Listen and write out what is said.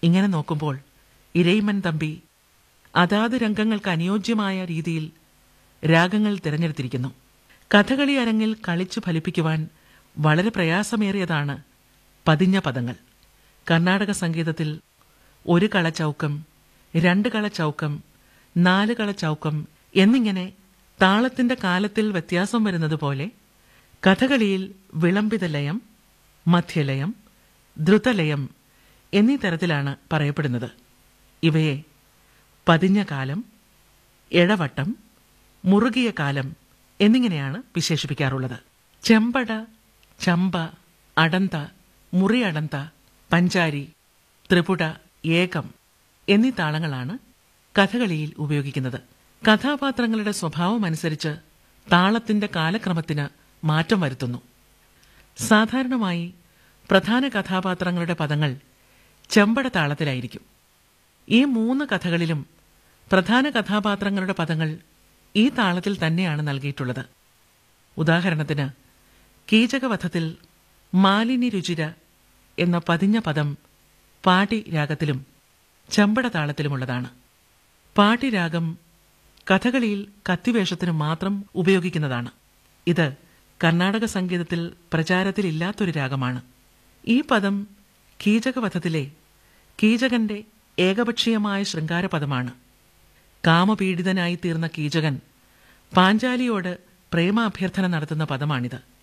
ഇങ്ങനെ നോക്കുമ്പോൾ ഇരയിമൻ തമ്പി അതാത് രംഗങ്ങൾക്ക് അനുയോജ്യമായ രീതിയിൽ രാഗങ്ങൾ തിരഞ്ഞെടുത്തിരിക്കുന്നു കഥകളി അരങ്ങിൽ കളിച്ചു ഫലിപ്പിക്കുവാൻ വളരെ പ്രയാസമേറിയതാണ് പതിഞ്ഞ പദങ്ങൾ കർണാടക സംഗീതത്തിൽ ഒരു കള ചൗക്കം രണ്ട് കള ചൗക്കം നാല് കള ചൗക്കം എന്നിങ്ങനെ താളത്തിന്റെ കാലത്തിൽ വ്യത്യാസം വരുന്നത് പോലെ കഥകളിയിൽ വിളംബിത ലയം മധ്യലയം ദ്രുതലയം എന്നീ തരത്തിലാണ് പറയപ്പെടുന്നത് ഇവയെ പതിഞ്ഞ കാലം എഴവട്ടം മുറുകിയ കാലം എന്നിങ്ങനെയാണ് വിശേഷിപ്പിക്കാറുള്ളത് ചെമ്പട ചമ്പ അടന്ത മുറിയടന്ത പഞ്ചാരി ത്രിപുട ഏകം എന്നീ താളങ്ങളാണ് കഥകളിയിൽ ഉപയോഗിക്കുന്നത് കഥാപാത്രങ്ങളുടെ സ്വഭാവമനുസരിച്ച് താളത്തിന്റെ കാലക്രമത്തിന് മാറ്റം വരുത്തുന്നു സാധാരണമായി പ്രധാന കഥാപാത്രങ്ങളുടെ പദങ്ങൾ ചെമ്പട താളത്തിലായിരിക്കും ഈ മൂന്ന് കഥകളിലും പ്രധാന കഥാപാത്രങ്ങളുടെ പദങ്ങൾ ഈ താളത്തിൽ തന്നെയാണ് നൽകിയിട്ടുള്ളത് ഉദാഹരണത്തിന് കീചകവധത്തിൽ മാലിനി രുചിര എന്ന പതിഞ്ഞ പദം പാടി രാഗത്തിലും ചമ്പട താളത്തിലുമുള്ളതാണ് പാടി രാഗം കഥകളിയിൽ കത്തിവേഷത്തിന് മാത്രം ഉപയോഗിക്കുന്നതാണ് ഇത് കർണാടക സംഗീതത്തിൽ പ്രചാരത്തിലില്ലാത്തൊരു രാഗമാണ് ഈ പദം കീചകവധത്തിലെ കീചകന്റെ ഏകപക്ഷീയമായ ശൃംഗാരപദമാണ് കാമപീഡിതനായി തീർന്ന കീചകൻ പാഞ്ചാലിയോട് പ്രേമാഭ്യർത്ഥന നടത്തുന്ന പദമാണിത്